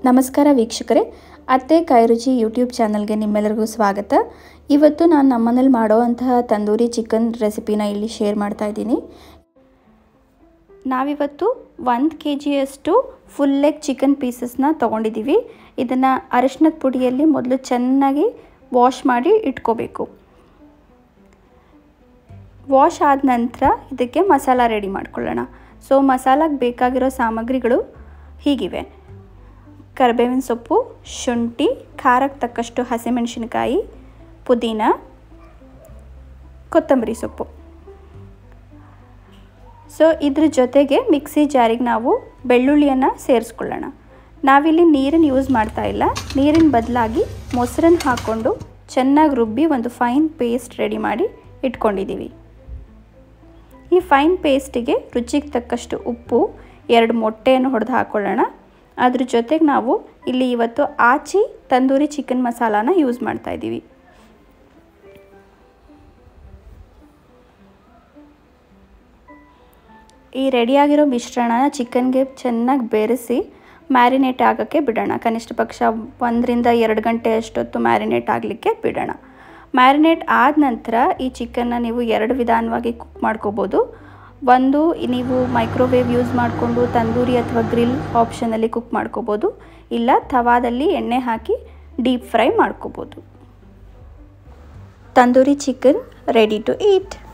ನಮಸ್ಕಾರ ವೀಕ್ಷಕರೇ ಅತ್ತೆ ಕಾಯಿರುಚಿ ಯೂಟ್ಯೂಬ್ ಚಾನಲ್ಗೆ ನಿಮ್ಮೆಲ್ಲರಿಗೂ ಸ್ವಾಗತ ಇವತ್ತು ನಾನು ನಮ್ಮನೇಲಿ ಮಾಡುವಂತಹ ತಂದೂರಿ ಚಿಕನ್ ರೆಸಿಪಿನ ಇಲ್ಲಿ ಶೇರ್ ಮಾಡ್ತಾ ಇದ್ದೀನಿ ನಾವಿವತ್ತು ಒಂದು ಕೆ ಜಿಯಷ್ಟು ಫುಲ್ ಲೆಗ್ ಚಿಕನ್ ಪೀಸಸ್ನ ತೊಗೊಂಡಿದ್ದೀವಿ ಇದನ್ನು ಅರಿಶಿನದ ಪುಡಿಯಲ್ಲಿ ಮೊದಲು ಚೆನ್ನಾಗಿ ವಾಶ್ ಮಾಡಿ ಇಟ್ಕೋಬೇಕು ವಾಶ್ ಆದ ನಂತರ ಇದಕ್ಕೆ ಮಸಾಲ ರೆಡಿ ಮಾಡ್ಕೊಳ್ಳೋಣ ಸೊ ಮಸಾಲಾಗೆ ಬೇಕಾಗಿರೋ ಸಾಮಗ್ರಿಗಳು ಹೀಗಿವೆ ಕರಿಬೇವಿನ ಸೊಪ್ಪು ಶುಂಠಿ ಖಾರಕ್ಕೆ ತಕ್ಕಷ್ಟು ಹಸಿಮೆಣಸಿನಕಾಯಿ ಪುದೀನ ಕೊತ್ತಂಬರಿ ಸೊಪ್ಪು ಸೊ ಇದ್ರ ಜೊತೆಗೆ ಮಿಕ್ಸಿ ಜಾರಿಗೆ ನಾವು ಬೆಳ್ಳುಳ್ಳಿಯನ್ನು ಸೇರಿಸ್ಕೊಳ್ಳೋಣ ನಾವಿಲ್ಲಿ ನೀರನ್ನು ಯೂಸ್ ಮಾಡ್ತಾ ಇಲ್ಲ ನೀರಿನ ಬದಲಾಗಿ ಮೊಸರನ್ನು ಹಾಕ್ಕೊಂಡು ಚೆನ್ನಾಗಿ ರುಬ್ಬಿ ಒಂದು ಫೈನ್ ಪೇಸ್ಟ್ ರೆಡಿ ಮಾಡಿ ಇಟ್ಕೊಂಡಿದ್ದೀವಿ ಈ ಫೈನ್ ಪೇಸ್ಟಿಗೆ ರುಚಿಗೆ ತಕ್ಕಷ್ಟು ಉಪ್ಪು ಎರಡು ಮೊಟ್ಟೆಯನ್ನು ಹೊಡೆದು ಹಾಕ್ಕೊಳ್ಳೋಣ ಅದ್ರ ಜೊತೆಗೆ ನಾವು ಇಲ್ಲಿ ಇವತ್ತು ಆಚಿ ತಂದೂರಿ ಚಿಕನ್ ಮಸಾಲಾನ ಯೂಸ್ ಮಾಡ್ತಾ ಇದ್ದೀವಿ ಈ ರೆಡಿಯಾಗಿರೋ ಮಿಶ್ರಣನ ಚಿಕನ್ಗೆ ಚೆನ್ನಾಗಿ ಬೆರೆಸಿ ಮ್ಯಾರಿನೇಟ್ ಆಗೋಕ್ಕೆ ಬಿಡೋಣ ಕನಿಷ್ಠ ಪಕ್ಷ ಒಂದರಿಂದ ಎರಡು ಗಂಟೆ ಅಷ್ಟೊತ್ತು ಮ್ಯಾರಿನೇಟ್ ಆಗಲಿಕ್ಕೆ ಬಿಡೋಣ ಮ್ಯಾರಿನೇಟ್ ಆದ ನಂತರ ಈ ಚಿಕನ್ನ ನೀವು ಎರಡು ವಿಧಾನವಾಗಿ ಕುಕ್ ಮಾಡ್ಕೋಬೋದು ಒಂದು ನೀವು ಮೈಕ್ರೋವೇವ್ ಯೂಸ್ ಮಾಡಿಕೊಂಡು ತಂದೂರಿ ಅಥವಾ ಗ್ರಿಲ್ ಆಪ್ಷನಲ್ಲಿ ಕುಕ್ ಮಾಡ್ಕೋಬೋದು ಇಲ್ಲ ತವಾದಲ್ಲಿ ಎಣ್ಣೆ ಹಾಕಿ ಡೀಪ್ ಫ್ರೈ ಮಾಡ್ಕೋಬೋದು tandoori chicken ready to heat